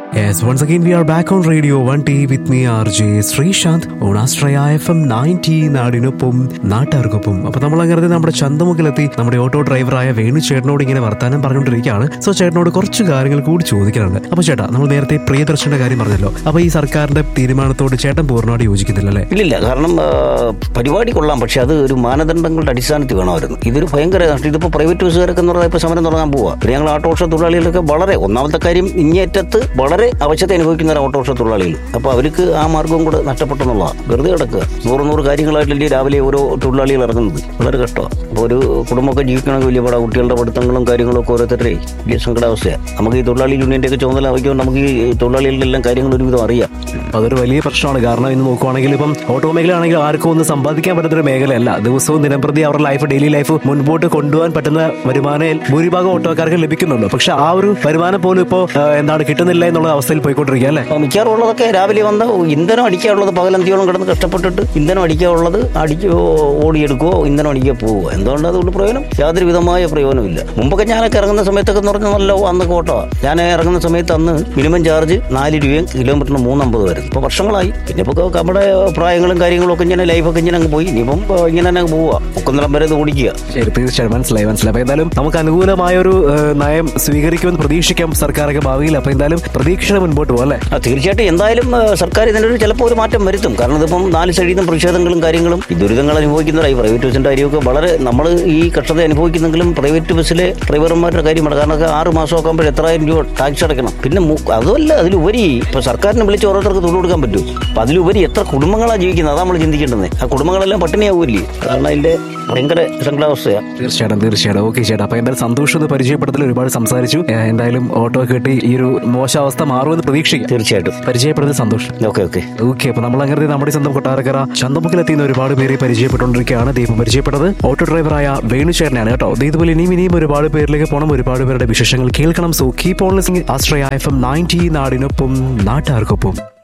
Yes, once again we are back on Radio 1T with me RJ Sreesanth on Astraya FM 90 നാടിനൊപ്പം നാട്ടുകാർക്കൊപ്പം അപ്പൊ നമ്മൾ അങ്ങനെ നമ്മുടെ ചന്തമുക്കിലെത്തി നമ്മുടെ ഓട്ടോ ഡ്രൈവറായ വേണു ചേട്ടനോട് ഇങ്ങനെ വർത്താനം പറഞ്ഞുകൊണ്ടിരിക്കുകയാണ് സോ ചേട്ടനോട് കുറച്ച് കാര്യങ്ങൾ കൂടി ചോദിക്കാനുണ്ട് അപ്പൊ ചേട്ടാ നമ്മൾ നേരത്തെ പ്രിയദർശന്റെ കാര്യം പറഞ്ഞല്ലോ അപ്പൊ ഈ സർക്കാരിന്റെ തീരുമാനത്തോട് ചേട്ടൻ പൂർണ്ണമായിട്ട് യോജിക്കുന്നില്ല അല്ലേ ഇല്ലില്ല കാരണം ആ, പരിപാടി കൊള്ളാം പക്ഷെ അത് ഒരു മാനദണ്ഡങ്ങളുടെ അടിസ്ഥാനത്തിൽ വേണമായിരുന്നു ഇതൊരു ഭയങ്കര നഷ്ടം ഇതിപ്പോ പ്രൈവറ്റ് ബസ്സുകാരൊക്കെ എന്ന് പറഞ്ഞാൽ ഇപ്പൊ സമരം തുടങ്ങാൻ പോവാ പിന്നെ ഞങ്ങൾ ഓട്ടോറിക്ഷ തൊഴിലാളികളൊക്കെ വളരെ ഒന്നാമത്തെ കാര്യം ഇങ്ങേറ്റത്ത് വളരെ അവശത അനുഭവിക്കുന്ന ഒരു ഓട്ടോറിക്ഷ തൊഴിലാളികൾ അപ്പൊ അവർക്ക് ആ മാർഗവും കൂടെ നഷ്ടപ്പെട്ടെന്നുള്ളതാണ് വെറുതെ കിടക്കുക നൂറ് നൂറ് കാര്യങ്ങളായിട്ടല്ലേ രാവിലെ ഓരോ തൊഴിലാളികൾ ഇറങ്ങുന്നത് വളരെ കഷ്ടമാണ് അപ്പോൾ ഒരു കുടുംബമൊക്കെ ജീവിക്കണമെങ്കിൽ വലിയ പാടാ കുട്ടികളുടെ പഠിത്തങ്ങളും കാര്യങ്ങളും ഒക്കെ ഓരോരുത്തരുടെ വലിയ സങ്കടാവസ്ഥയാണ് നമുക്ക് ഈ തൊഴിലാളി യൂണിയന്റെ ഒക്കെ ചുമതല വഹിക്കുമ്പോൾ നമുക്ക് ഈ തൊഴിലാളികളുടെ എല്ലാം കാര്യങ്ങൾ ഒരുവിധം അറിയാം അതൊരു വലിയ പ്രശ്നമാണ് കാരണം ഇന്ന് നോക്കുവാണെങ്കിൽ ഇപ്പം ഓട്ടോ മേഖല ആണെങ്കിൽ ആർക്കും ഒന്നും സമ്പാദിക്കാൻ പറ്റുന്ന ഒരു മേഖലയല്ല ദിവസവും ദിനംപ്രതി അവരുടെ ലൈഫ് ഡെയിലി ലൈഫ് മുൻപോട്ട് കൊണ്ടുപോകാൻ പറ്റുന്ന വരുമാനം ഭൂരിഭാഗം ഓട്ടോക്കാർക്ക് ലഭിക്കുന്നുള്ളൂ പക്ഷെ ആ ഒരു വരുമാനം പോലും ഇപ്പോൾ എന്താണ് കിട്ടുന്നില്ല എന്നുള്ള അവസ്ഥയിൽ പോയിക്കൊണ്ടിരിക്കുക അല്ലേ അപ്പൊ മിക്കവാറും ഉള്ളതൊക്കെ രാവിലെ വന്ന് ഇന്ധനം അടിക്കാനുള്ളത് പകലന്തിയോളം കിടന്ന് കഷ്ടപ്പെട്ടിട്ട് ഇന്ധനം അടിക്കാനുള്ളത് അടിച്ച് ഓടിയെടുക്കുവോ ഇന്ധനം അടിക്കുക പോവുക എന്തുകൊണ്ട് അതുകൊണ്ട് പ്രയോജനം യാതൊരു വിധമായ പ്രയോജനമില്ല മുമ്പൊക്കെ ഞാനൊക്കെ ഇറങ്ങുന്ന സമയത്തൊക്കെ എന്ന് പറഞ്ഞാൽ നല്ല അന്ന് കോട്ടോ ഞാൻ ഇറങ്ങുന്ന സമയത്ത് അന്ന് മിനിമം ചാർജ് നാല് രൂപയും കിലോമീറ്ററിന് മൂന്നമ്പത് വരും ഇപ്പോൾ വർഷങ്ങളായി പിന്നെ ഇപ്പോൾ നമ്മുടെ പ്രായങ്ങളും കാര്യങ്ങളും ഒക്കെ ഇങ്ങനെ ലൈഫൊക്കെ ഇങ്ങനെ അങ്ങ് പോയി ഇനിയിപ്പം ആ, ഇങ്ങനെ തന്നെ അങ്ങ് പോവുക ഒക്കുന്നിടം വരെ ഇത് ഓടിക്കുക ശരി തീർച്ചയായും മനസ്സിലായി മനസ്സിലായി അപ്പൊ എന്തായാലും നമുക്ക് അനുകൂലമായ ഒരു ഏഹ്, നയം സ്വീകരിക്കുമെന്ന് പ്രതീക്ഷിക്കാം സർക്കാരൊക്കെ ഭാവിയിൽ അപ്പൊ എന്തായാലും പ്രതീക്ഷയുടെ മുൻപോട്ട് പോകും അല്ലേ ആ, തീർച്ചയായിട്ടും എന്തായാലും ആ, സർക്കാർ ഇതിനൊരു ചിലപ്പോൾ ഒരു മാറ്റം വരുത്തും കാരണം ഇതിപ്പം നാല് സൈഡിൽ നിന്നും പ്രതിഷേധങ്ങളും കാര്യങ്ങളും ഈ ദുരിതങ്ങൾ അനുഭവിക്കുന്നവരായി പ്രൈവറ്റ് ബസ്സിന്റെ കാര്യമൊക്കെ വളരെ നമ്മൾ ഈ കഷ്ടത അനുഭവിക്കുന്നെങ്കിലും പ്രൈവറ്റ് ബസ്സിലെ ഡ്രൈവർമാരുടെ കാര്യമാണ് കാരണം ഒക്കെ ആറ് മാസമൊക്കെ ആകുമ്പോൾ എത്രായിരം രൂപ ടാക്സ് അടയ്ക്കണം പിന്നെ മു- അതുമല്ല അതിലുപരി ഇപ്പൊ സർക്കാരിനെ വിളിച്ച് ഓരോരുത്തർക്ക് തൊഴിൽ കൊടുക്കാൻ പറ്റും അപ്പൊ അതിലുപരി എത്ര കുടുംബങ്ങളാണ് ജീവിക്കുന്നത് അതാണ് നമ്മൾ ചിന്തിക്കേണ്ടത് ആ കുടുംബങ്ങളെല്ലാം പട്ടിണിയാവൂല്ലേ കാരണം അതിന്റെ ഭയങ്കര സങ്കടാവസ്ഥയാണ് തീർച്ചയായിട്ടും തീർച്ചയായിട്ടും ഓക്കെ ചേട്ടാ അപ്പൊ എന്തായാലും സന്തോഷം എന്ന് പരിചയപ്പെടുത്തൽ ഒരുപാട് സംസാരിച്ചു ഏഹ്, എന്തായാലും ഓട്ടോ കിട്ടി ഈ ഒരു മോശാവസ്ഥ മാറുമെന്ന് പ്രതീക്ഷിക്കാം തീർച്ചയായിട്ടും പരിചയപ്പെടുന്നത് സന്തോഷം ഓക്കെ ഓക്കെ ഓക്കെ അപ്പൊ നമ്മൾ അങ്ങനെ നമ്മുടെ സ്വന്തം കൊട്ടാരക്കര ചന്തമുക്കിലെത്തിയുന്ന ഒരുപാട് പേരെ പരിചയപ്പെട്ടുകൊണ്ടിരിക്കുകയാണ് ദീപം പരിചയപ്പെട്ടത് ഓട്ടോ ഡ്രൈവറായ വേണുചേട്ടനാണ് കേട്ടോ ദേ ഇതുപോലെ ഇനിയും ഇനിയും ഒരുപാട് പേരിലേക്ക് പോകണം ഒരുപാട് പേരുടെ വിശേഷങ്ങൾ കേൾക്കണം so keep on listening Ashraya F M ninety നാടിനൊപ്പം നാട്ടുകാർക്കൊപ്പം